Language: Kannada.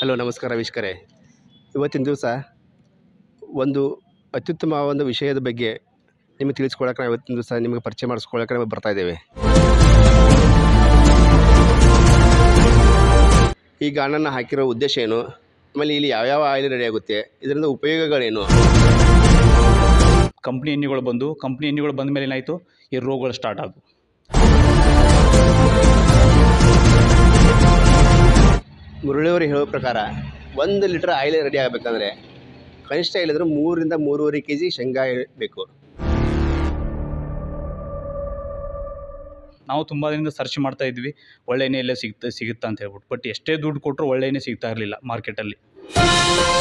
ಹಲೋ ನಮಸ್ಕಾರ ವೀಕ್ಷಕರೇ ಇವತ್ತಿನ ದಿವಸ ಒಂದು ಅತ್ಯುತ್ತಮ ಒಂದು ವಿಷಯದ ಬಗ್ಗೆ ನಿಮಗೆ ತಿಳಿಸ್ಕೊಳಕ್ಕೆ ನಾವು ಇವತ್ತಿನ ದಿವಸ ನಿಮಗೆ ಪರಿಚಯ ಮಾಡಿಸ್ಕೊಳಕ್ಕೆ ನಾವು ಬರ್ತಾ ಇದ್ದೇವೆ ಈ ಗಾಣನ್ನು ಹಾಕಿರೋ ಉದ್ದೇಶ ಏನು ಆಮೇಲೆ ಇಲ್ಲಿ ಯಾವ್ಯಾವ ಆಯಿಲ್ ರೆಡಿ ಆಗುತ್ತೆ ಇದರಿಂದ ಉಪಯೋಗಗಳೇನು ಕಂಪ್ನಿ ಎಣ್ಣೆಗಳು ಬಂದು ಕಂಪ್ನಿ ಎಣ್ಣೆಗಳು ಬಂದ ಮೇಲೆ ಏನಾಯಿತು ಈ ರೋಗಗಳು ಸ್ಟಾರ್ಟ್ ಆದವು ಮುರಳಿಯವರು ಹೇಳೋ ಪ್ರಕಾರ ಒಂದು ಲೀಟ್ರ್ ಆಯಿಲ್ ರೆಡಿ ಆಗಬೇಕಂದ್ರೆ ಕನಿಷ್ಠ ಇಲ್ಲದ್ರೆ ಮೂರರಿಂದ ಮೂರುವರೆ ಕೆ ಜಿ ಶೇಂಗಾ ಬೇಕು ನಾವು ತುಂಬ ದಿನದಿಂದ ಸರ್ಚ್ ಮಾಡ್ತಾ ಇದ್ವಿ ಒಳ್ಳೆ ಎಣ್ಣೆ ಎಲ್ಲೇ ಸಿಗ್ತಾ ಸಿಗುತ್ತಾ ಅಂತ ಹೇಳ್ಬಿಟ್ಟು ಬಟ್ ಎಷ್ಟೇ ದುಡ್ಡು ಕೊಟ್ಟರು ಒಳ್ಳೆ ಎಣ್ಣೆ ಸಿಗ್ತಾ ಇರಲಿಲ್ಲ ಮಾರ್ಕೆಟಲ್ಲಿ